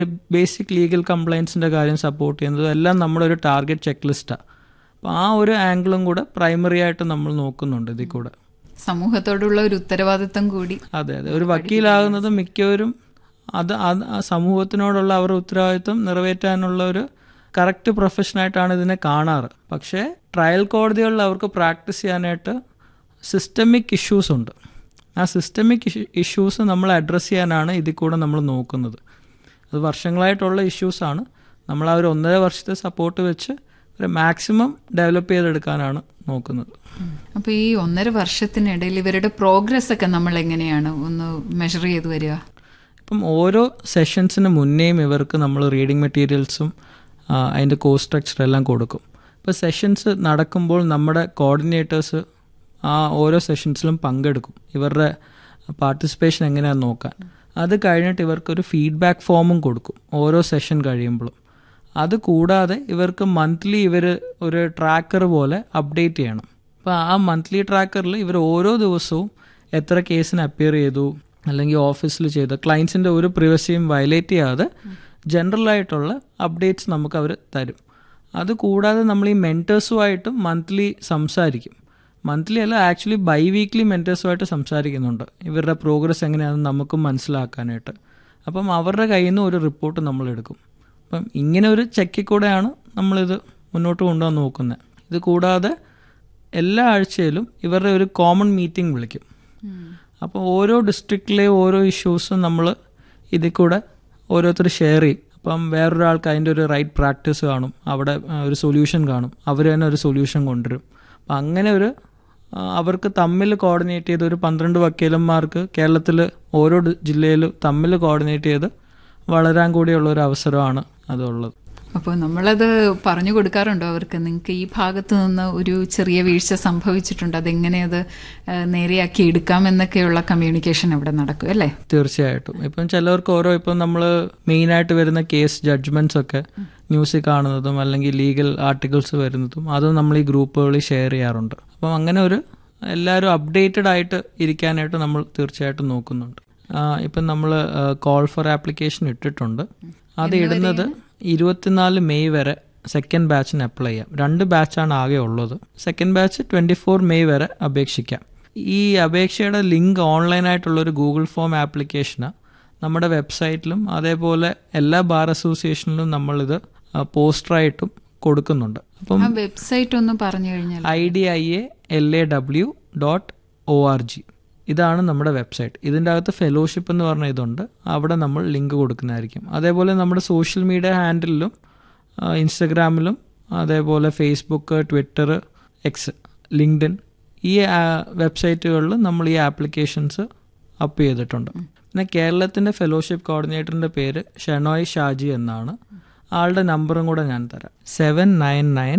basic legal കംപ്ലയിൻസിൻ്റെ കാര്യം support ചെയ്യുന്നതും എല്ലാം നമ്മുടെ ഒരു ടാർഗറ്റ് ചെക്ക് ലിസ്റ്റാണ് അപ്പോൾ ആ ഒരു ആംഗിളും കൂടെ പ്രൈമറി ആയിട്ട് നമ്മൾ നോക്കുന്നുണ്ട് ഇതിൽ കൂടെ സമൂഹത്തോടുള്ള ഒരു ഉത്തരവാദിത്തം കൂടി അതെ അതെ ഒരു വക്കീലാകുന്നത് മിക്കവരും അത് അത് ആ സമൂഹത്തിനോടുള്ള അവരുടെ ഉത്തരവാദിത്വം നിറവേറ്റാനുള്ള ഒരു കറക്റ്റ് പ്രൊഫഷനായിട്ടാണ് ഇതിനെ കാണാറ് പക്ഷേ ട്രയൽ കോടതികളിൽ അവർക്ക് പ്രാക്ടീസ് ചെയ്യാനായിട്ട് സിസ്റ്റമിക് ഇഷ്യൂസ് ഉണ്ട് ആ സിസ്റ്റമിക് ഇഷ്യൂസ് നമ്മൾ അഡ്രസ്സ് ചെയ്യാനാണ് ഇതിൽ കൂടെ നമ്മൾ നോക്കുന്നത് അത് വർഷങ്ങളായിട്ടുള്ള ഇഷ്യൂസാണ് നമ്മൾ ആ ഒരു ഒന്നര വർഷത്തെ സപ്പോർട്ട് വെച്ച് ഒരു മാക്സിമം ഡെവലപ്പ് ചെയ്തെടുക്കാനാണ് നോക്കുന്നത് അപ്പൊ ഈ ഒന്നര വർഷത്തിനിടയിൽ ഇവരുടെ പ്രോഗ്രസ് ഒക്കെ നമ്മൾ എങ്ങനെയാണ് ഒന്ന് മെഷർ ചെയ്ത് വരിക ഇപ്പം ഓരോ സെഷൻസിന് മുന്നേയും ഇവർക്ക് നമ്മൾ റീഡിംഗ് മെറ്റീരിയൽസും അതിൻ്റെ കോഴ്സ് സ്ട്രക്ചർ എല്ലാം കൊടുക്കും ഇപ്പോൾ സെഷൻസ് നടക്കുമ്പോൾ നമ്മുടെ കോർഡിനേറ്റേഴ്സ് ആ ഓരോ സെഷൻസിലും പങ്കെടുക്കും ഇവരുടെ പാർട്ടിസിപ്പേഷൻ എങ്ങനെയാണെന്ന് നോക്കാൻ അത് കഴിഞ്ഞിട്ട് ഇവർക്കൊരു ഫീഡ്ബാക്ക് ഫോമും കൊടുക്കും ഓരോ സെഷൻ കഴിയുമ്പോഴും അത് കൂടാതെ ഇവർക്ക് മന്ത്ലി ഇവർ ഒരു ട്രാക്കർ പോലെ അപ്ഡേറ്റ് ചെയ്യണം അപ്പോൾ ആ മന്ത്ലി ട്രാക്കറിൽ ഇവർ ഓരോ ദിവസവും എത്ര കേസിന് അപ്പിയർ ചെയ്തു അല്ലെങ്കിൽ ഓഫീസിൽ ചെയ്ത ക്ലയൻസിൻ്റെ ഒരു പ്രിവസിയും വയലേറ്റ് ചെയ്യാതെ ജനറൽ ആയിട്ടുള്ള അപ്ഡേറ്റ്സ് നമുക്ക് അവർ തരും അത് കൂടാതെ നമ്മൾ ഈ മെൻറ്റേഴ്സുമായിട്ടും മന്ത്ലി സംസാരിക്കും മന്ത്ലി അല്ല ആക്ച്വലി ബൈ വീക്ക്ലി മെൻറ്റേഴ്സുമായിട്ട് സംസാരിക്കുന്നുണ്ട് ഇവരുടെ പ്രോഗ്രസ് എങ്ങനെയാണെന്ന് നമുക്കും മനസ്സിലാക്കാനായിട്ട് അപ്പം അവരുടെ കയ്യിൽ നിന്ന് ഒരു റിപ്പോർട്ട് നമ്മൾ എടുക്കും അപ്പം ഇങ്ങനെ ഒരു ചെക്കിൽ കൂടെയാണ് നമ്മളിത് മുന്നോട്ട് കൊണ്ടുപോകാൻ നോക്കുന്നത് ഇത് കൂടാതെ എല്ലാ ആഴ്ചയിലും ഇവരുടെ ഒരു കോമൺ മീറ്റിംഗ് വിളിക്കും അപ്പോൾ ഓരോ ഡിസ്ട്രിക്റ്റിലെ ഓരോ ഇഷ്യൂസും നമ്മൾ ഇതിൽ കൂടെ ഓരോരുത്തർ ഷെയർ ചെയ്യും അപ്പം വേറൊരാൾക്ക് അതിൻ്റെ ഒരു റൈറ്റ് പ്രാക്ടീസ് കാണും അവിടെ ഒരു സൊല്യൂഷൻ കാണും അവർ തന്നെ ഒരു സൊല്യൂഷൻ കൊണ്ടുവരും അപ്പം അങ്ങനെ ഒരു അവർക്ക് തമ്മിൽ കോർഡിനേറ്റ് ചെയ്ത് ഒരു പന്ത്രണ്ട് വക്കീലന്മാർക്ക് കേരളത്തിൽ ഓരോ ജില്ലയിൽ തമ്മിൽ കോർഡിനേറ്റ് ചെയ്ത് വളരാൻ കൂടിയുള്ള ഒരു അവസരമാണ് അതുള്ളത് അപ്പോൾ നമ്മളത് പറഞ്ഞു കൊടുക്കാറുണ്ടോ അവർക്ക് നിങ്ങൾക്ക് ഈ ഭാഗത്ത് നിന്ന് ഒരു ചെറിയ വീഴ്ച സംഭവിച്ചിട്ടുണ്ട് അതെങ്ങനെ അത് നേരെയാക്കി എടുക്കാം എന്നൊക്കെയുള്ള കമ്മ്യൂണിക്കേഷൻ അവിടെ നടക്കും അല്ലേ തീർച്ചയായിട്ടും ഇപ്പം ചിലവർക്ക് ഓരോ ഇപ്പം നമ്മൾ മെയിനായിട്ട് വരുന്ന കേസ് ജഡ്ജ്മെന്റ്സ് ഒക്കെ ന്യൂസിൽ കാണുന്നതും അല്ലെങ്കിൽ ലീഗൽ ആർട്ടിക്കിൾസ് വരുന്നതും അത് നമ്മൾ ഈ ഗ്രൂപ്പുകളിൽ ഷെയർ ചെയ്യാറുണ്ട് അപ്പം അങ്ങനെ ഒരു എല്ലാവരും അപ്ഡേറ്റഡ് ആയിട്ട് ഇരിക്കാനായിട്ട് നമ്മൾ തീർച്ചയായിട്ടും നോക്കുന്നുണ്ട് ഇപ്പം നമ്മൾ കോൾ ഫോർ ആപ്ലിക്കേഷൻ ഇട്ടിട്ടുണ്ട് അത് ഇടുന്നത് ഇരുപത്തിനാല് മെയ് വരെ സെക്കൻഡ് ബാച്ചിന് അപ്ലൈ ചെയ്യാം രണ്ട് ബാച്ചാണ് ആകെ ഉള്ളത് second batch twenty four May വരെ അപേക്ഷിക്കാം ഈ അപേക്ഷയുടെ ലിങ്ക് ഓൺലൈനായിട്ടുള്ള ഒരു ഗൂഗിൾ ഫോം ആപ്ലിക്കേഷന് നമ്മുടെ വെബ്സൈറ്റിലും അതേപോലെ എല്ലാ ബാർ അസോസിയേഷനിലും നമ്മളിത് പോസ്റ്ററായിട്ടും കൊടുക്കുന്നുണ്ട് അപ്പം വെബ്സൈറ്റ് ഒന്ന് പറഞ്ഞു കഴിഞ്ഞാൽ I D I A L A W dot O R G ഇതാണ് നമ്മുടെ വെബ്സൈറ്റ് ഇതിൻ്റെ അകത്ത് ഫെലോഷിപ്പ് എന്ന് പറഞ്ഞ ഇതുണ്ട് അവിടെ നമ്മൾ ലിങ്ക് കൊടുക്കുന്നതായിരിക്കും അതേപോലെ നമ്മുടെ സോഷ്യൽ മീഡിയ ഹാൻഡിലും ഇൻസ്റ്റഗ്രാമിലും അതേപോലെ ഫേസ്ബുക്ക് ട്വിറ്റർ എക്സ് ലിങ്ക്ഡിൻ ഈ വെബ്സൈറ്റുകളിൽ നമ്മൾ ഈ ആപ്ലിക്കേഷൻസ് അപ്പ് ചെയ്തിട്ടുണ്ട് പിന്നെ കേരളത്തിൻ്റെ ഫെലോഷിപ്പ് കോർഡിനേറ്ററിൻ്റെ പേര് ഷെനോയ് ഷാജി എന്നാണ് ആളുടെ നമ്പറും കൂടെ ഞാൻ തരാം seven nine nine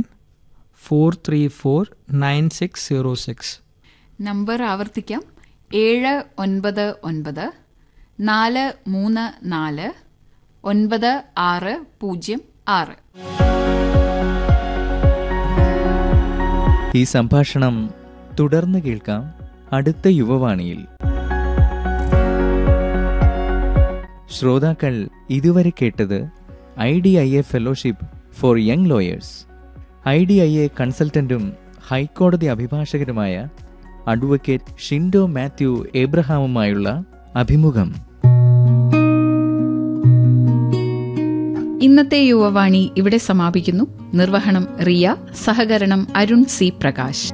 four three four nine six zero six number ആവർത്തിക്കാം ഏഴ് ഒൻപത് ഒൻപത് നാല് മൂന്ന് നാല് ഒൻപത് ആറ് പൂജ്യം ആറ് ഈ സംഭാഷണം തുടർന്ന് കേൾക്കാം അടുത്ത യുവവാണിയിൽ ശ്രോതാക്കൾ ഇതുവരെ കേട്ടത് I D I A fellowship for young lawyers I D I A കൺസൾട്ടന്റും ഹൈക്കോടതി അഭിഭാഷകരുമായ അഡ്വക്കേറ്റ് ഷിൻഡോ മാത്യു എബ്രഹാമുമായുള്ള അഭിമുഖം ഇന്നത്തെ യുവവാണി ഇവിടെ സമാപിക്കുന്നു നിർവഹണം റിയ സഹകരണം അരുൺ സി പ്രകാശ്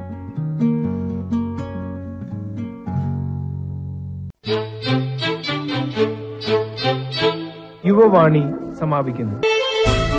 യുവവാണി സമാപിക്കുന്നു